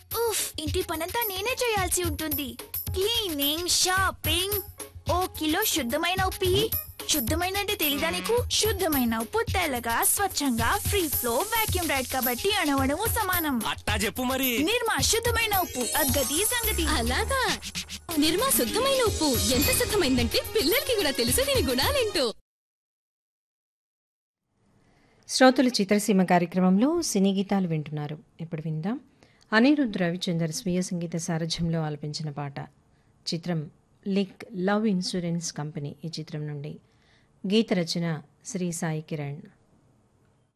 ఉఫ్ ఇంటి పనంతా నేనే చేయాల్సి ఉంటుంది క్లీనింగ్ షాపింగ్ ఓ కిలో శుద్ధమైన ఉప్పి శుద్ధమైన అంటే తెలీదా నీకు శుద్ధమైన ఉప్పు తెల్లగా స్వచ్ఛంగా ఫ్రీ ఫ్లో వాక్యూమ్ రైడ్ కాబట్టి అణవణము సమానం అట్టా చెప్పు మరి నిర్మా శుద్ధమైన ఉప్పు అద్గతి సంగతి అలాగా నిర్మా శుద్ధమైన ఉప్పు ఎంత శుద్ధమైందంటే పిల్లలకి కూడా తెలుసు దీని గుణాలేంటో శ్రోతలు చిత్రసీమ కార్యక్రమంలో సినీ గీతాలు వింటున్నారు ఇప్పుడు విందాం అనిరుద్ రవిచందర్ స్వీయ సంగీత సారథ్యంలో ఆలపించిన పాట చిత్రం లిక్ లవ్ ఇన్సూరెన్స్ కంపెనీ ఈ చిత్రం నుండి గీత రచన శ్రీ సాయి కిరణ్